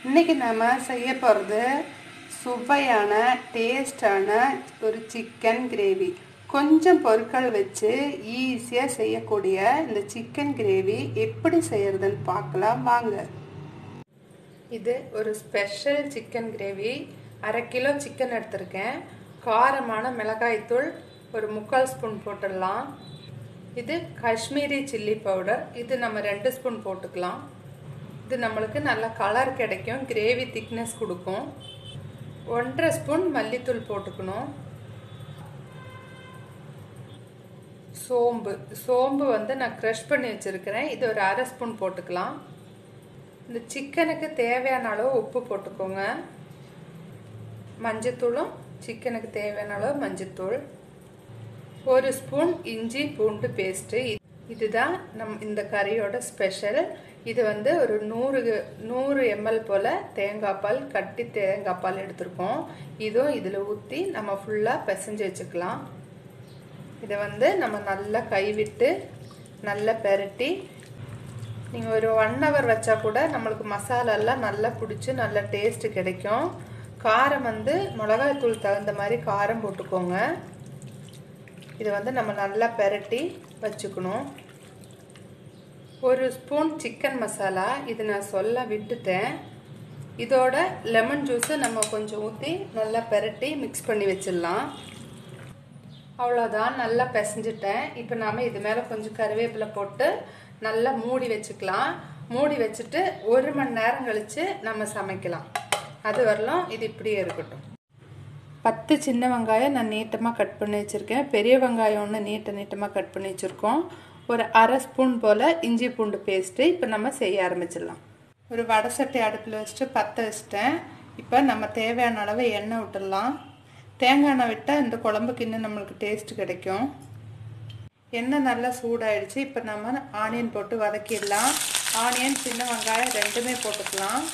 இன்றைக்கி நம்ம செய்ய போகிறது சுவையான டேஸ்டான ஒரு சிக்கன் கிரேவி கொஞ்சம் பொருட்கள் வச்சு ஈஸியாக செய்யக்கூடிய இந்த சிக்கன் கிரேவி எப்படி செய்யறதுன்னு பார்க்கலாம் வாங்க இது ஒரு ஸ்பெஷல் சிக்கன் கிரேவி அரை கிலோ சிக்கன் எடுத்திருக்கேன் காரமான மிளகாய்த்தூள் ஒரு முக்கால் ஸ்பூன் போட்டுடலாம் இது காஷ்மீரி சில்லி பவுடர் இது நம்ம ரெண்டு ஸ்பூன் போட்டுக்கலாம் இது நம்மளுக்கு நல்ல கலர் கிடைக்கும் கிரேவி திக்னஸ் கொடுக்கும் ஒன்றரை ஸ்பூன் மல்லித்தூள் போட்டுக்கணும் சோம்பு சோம்பு வந்து நான் க்ரஷ் பண்ணி வச்சுருக்கிறேன் இது ஒரு அரை ஸ்பூன் போட்டுக்கலாம் இந்த சிக்கனுக்கு தேவையான அளவு உப்பு போட்டுக்கோங்க மஞ்சத்தூளும் சிக்கனுக்கு தேவையான அளவு மஞ்சத்தூள் ஒரு ஸ்பூன் இஞ்சி பூண்டு பேஸ்ட்டு இதுதான் நம் இந்த கறியோட ஸ்பெஷல் இது வந்து ஒரு நூறு நூறு எம்எல் போல் தேங்காய் பால் கட்டி தேங்காய் பால் எடுத்திருக்கோம் இதுவும் இதில் ஊற்றி நம்ம ஃபுல்லாக பிசைஞ்சு வச்சுக்கலாம் இதை வந்து நம்ம நல்லா கைவிட்டு நல்லா பெரட்டி நீங்கள் ஒரு ஒன் ஹவர் வச்சா கூட நம்மளுக்கு மசாலாலாம் நல்லா பிடிச்சி நல்ல டேஸ்ட்டு கிடைக்கும் காரம் வந்து மிளகாய்த்தூள் தகுந்த மாதிரி காரம் போட்டுக்கோங்க இதை வந்து நம்ம நல்லா பெரட்டி வச்சுக்கணும் ஒரு ஸ்பூன் சிக்கன் மசாலா இது நான் சொல்ல விட்டுட்டேன் இதோட லெமன் ஜூஸை நம்ம கொஞ்சம் ஊற்றி நல்லா பெரட்டி மிக்ஸ் பண்ணி வச்சிடலாம் அவ்வளோதான் நல்லா பிசைஞ்சிட்டேன் இப்போ நாம் இது மேலே கொஞ்சம் கருவேப்பிலை போட்டு நல்லா மூடி வச்சுக்கலாம் மூடி வச்சுட்டு ஒரு மணி நேரம் கழித்து நம்ம சமைக்கலாம் அது வரலாம் இது இப்படியே இருக்கட்டும் பத்து சின்ன வெங்காயம் நான் நீட்டமாக கட் பண்ணி வச்சுருக்கேன் பெரிய வெங்காயம் ஒன்று நீட்ட நீட்டமாக கட் பண்ணி வச்சுருக்கோம் ஒரு அரை ஸ்பூன் போல் இஞ்சி பூண்டு பேஸ்ட்டு இப்போ நம்ம செய்ய ஆரம்பிச்சிடலாம் ஒரு வடை சட்டி அடுப்பில் வச்சுட்டு பற்ற வச்சுட்டேன் இப்போ நம்ம தேவையான அளவு எண்ணெய் விட்டுடலாம் தேங்காய் எண்ணெய் விட்டால் இந்த குழம்புக்கு இன்னும் நம்மளுக்கு டேஸ்ட் கிடைக்கும் எண்ணெய் நல்லா சூடாயிடுச்சு இப்போ நம்ம ஆனியன் போட்டு வதக்கிடலாம் ஆனியன் சின்ன வெங்காயம் ரெண்டுமே போட்டுக்கலாம்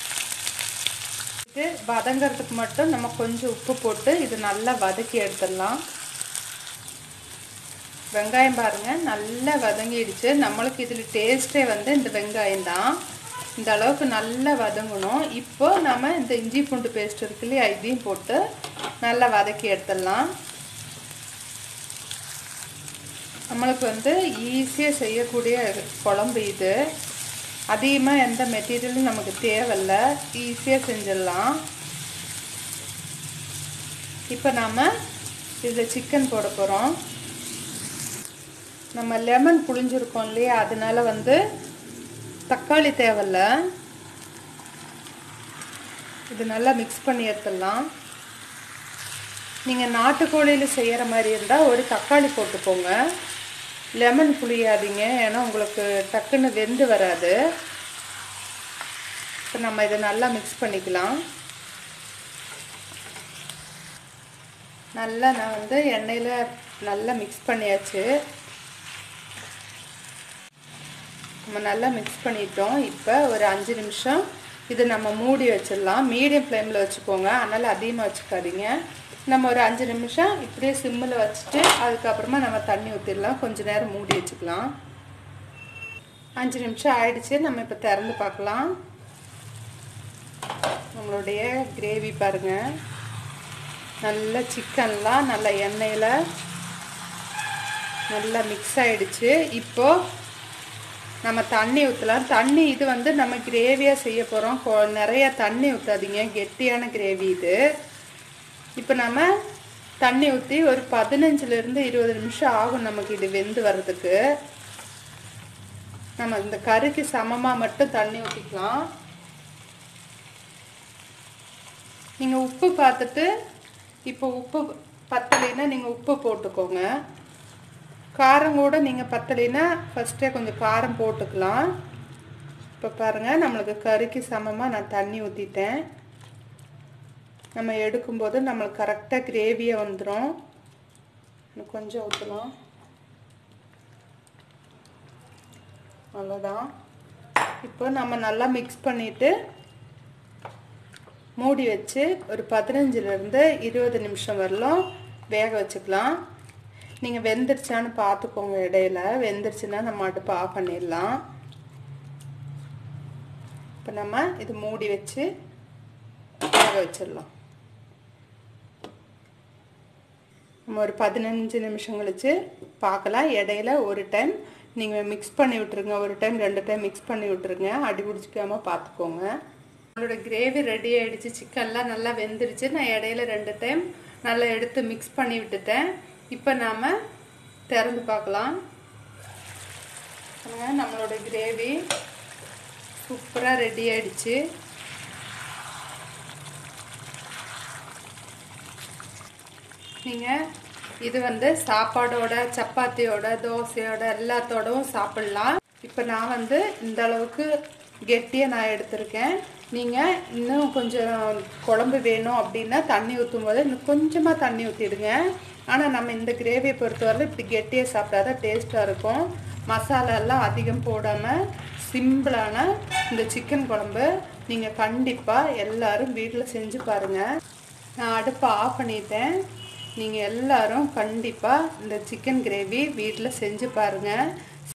இது வதங்கிறதுக்கு மட்டும் நம்ம கொஞ்சம் உப்பு போட்டு இது நல்லா வதக்கி எடுத்துடலாம் வெங்காயம் பாருங்கள் நல்லா வதங்கிடுச்சு நம்மளுக்கு இதில் டேஸ்ட்டே வந்து இந்த வெங்காயம் தான் இந்த அளவுக்கு நல்லா வதங்கணும் இப்போ நம்ம இந்த இஞ்சி பூண்டு பேஸ்ட் இருக்கு இல்லையா இதையும் போட்டு நல்லா வதக்கி எடுத்துடலாம் நம்மளுக்கு வந்து ஈஸியாக செய்யக்கூடிய குழம்பு இது அதிகமாக எந்த மெட்டீரியலும் நமக்கு தேவையில்ல ஈஸியாக செஞ்சிடலாம் இப்போ நாம் இதில் சிக்கன் போட போகிறோம் நம்ம லெமன் புளிஞ்சிருக்கோம் இல்லையா அதனால வந்து தக்காளி தேவையில்ல இது நல்லா மிக்ஸ் பண்ணி எடுத்துடலாம் நீங்கள் நாட்டுக்கோழியில் செய்கிற மாதிரி இருந்தால் ஒரு தக்காளி போட்டுக்கோங்க லெமன் புளியாதீங்க ஏன்னா உங்களுக்கு டக்குன்னு வெந்து வராது இப்போ நம்ம இதை நல்லா மிக்ஸ் பண்ணிக்கலாம் நல்லா நான் வந்து எண்ணெயில் நல்லா மிக்ஸ் பண்ணியாச்சு நம்ம நல்லா மிக்ஸ் பண்ணிட்டோம் இப்போ ஒரு அஞ்சு நிமிஷம் இது நம்ம மூடி வச்சிடலாம் மீடியம் ஃப்ளேமில் வச்சுக்கோங்க அதனால் அதிகமாக வச்சுக்காதீங்க நம்ம ஒரு அஞ்சு நிமிஷம் இப்படியே சிம்மில் வச்சுட்டு அதுக்கப்புறமா நம்ம தண்ணி ஊற்றிடலாம் கொஞ்சம் நேரம் மூடி வச்சுக்கலாம் அஞ்சு நிமிஷம் ஆயிடுச்சு நம்ம இப்போ திறந்து பார்க்கலாம் நம்மளுடைய கிரேவி பாருங்கள் நல்ல சிக்கன்லாம் நல்ல எண்ணெயில் நல்லா மிக்ஸ் ஆகிடுச்சு இப்போது நம்ம தண்ணி ஊற்றலாம் தண்ணி இது வந்து நம்ம கிரேவியாக செய்ய போகிறோம் நிறையா தண்ணி ஊற்றாதீங்க கெட்டியான கிரேவி இது இப்போ நம்ம தண்ணி ஊற்றி ஒரு பதினஞ்சுலேருந்து இருபது நிமிஷம் ஆகும் நமக்கு இது வெந்து வர்றதுக்கு நம்ம இந்த கறிக்கு சமமாக மட்டும் தண்ணி ஊற்றிக்கலாம் நீங்கள் உப்பு பார்த்துட்டு இப்போ உப்பு பத்தலைன்னா நீங்கள் உப்பு போட்டுக்கோங்க காரம் கூட நீங்கள் பத்தலைன்னா ஃபஸ்ட்டே கொஞ்சம் காரம் போட்டுக்கலாம் இப்போ பாருங்கள் நம்மளுக்கு கறிக்கு சமமாக நான் தண்ணி ஊற்றிட்டேன் நம்ம எடுக்கும்போது நம்மளுக்கு கரெக்டாக கிரேவியாக வந்துடும் இன்னும் கொஞ்சம் ஊற்றலாம் அவ்வளோதான் இப்போ நம்ம நல்லா மிக்ஸ் பண்ணிவிட்டு மூடி வச்சு ஒரு பதினஞ்சுலேருந்து இருபது நிமிஷம் வரலும் வேக வச்சுக்கலாம் நீங்கள் வெந்துருச்சான்னு பார்த்துக்கோங்க இடையில வெந்துருச்சுன்னா நம்ம அடுப்பு ஆஃப் பண்ணிடலாம் இப்போ நம்ம இது மூடி வச்சு வேக வச்சிடலாம் நம்ம ஒரு பதினஞ்சு நிமிஷம் கழிச்சு பார்க்கலாம் இடையில ஒரு டைம் நீங்கள் மிக்ஸ் பண்ணி விட்டுருங்க ஒரு டைம் ரெண்டு டைம் மிக்ஸ் பண்ணி விட்டுருங்க அடி பிடிச்சிக்காம பார்த்துக்கோங்க நம்மளோட கிரேவி ரெடி ஆகிடுச்சு சிக்கன்லாம் நல்லா வெந்துருச்சு நான் இடையில ரெண்டு டைம் நல்லா எடுத்து மிக்ஸ் பண்ணி விட்டுட்டேன் இப்போ நாம் திறந்து பார்க்கலாம் நம்மளோட கிரேவி சூப்பராக ரெடி ஆயிடுச்சு நீங்கள் இது வந்து சாப்பாடோட சப்பாத்தியோட தோசையோட எல்லாத்தோடவும் சாப்பிட்லாம் இப்போ நான் வந்து இந்த அளவுக்கு கெட்டியாக நான் எடுத்திருக்கேன் நீங்கள் இன்னும் கொஞ்சம் குழம்பு வேணும் அப்படின்னா தண்ணி ஊற்றும் போது இன்னும் கொஞ்சமாக தண்ணி ஊற்றிடுங்க ஆனால் நம்ம இந்த கிரேவியை பொறுத்தவரை இப்படி கெட்டியாக சாப்பிட்டா தான் டேஸ்ட்டாக இருக்கும் மசாலாலாம் அதிகம் போடாமல் சிம்பிளான இந்த சிக்கன் குழம்பு நீங்கள் கண்டிப்பாக எல்லோரும் வீட்டில் செஞ்சு பாருங்கள் நான் அடுப்பை ஆஃப் பண்ணிட்டேன் நீங்கள் எல்லாரும் கண்டிப்பாக இந்த சிக்கன் கிரேவி வீட்டில் செஞ்சு பாருங்கள்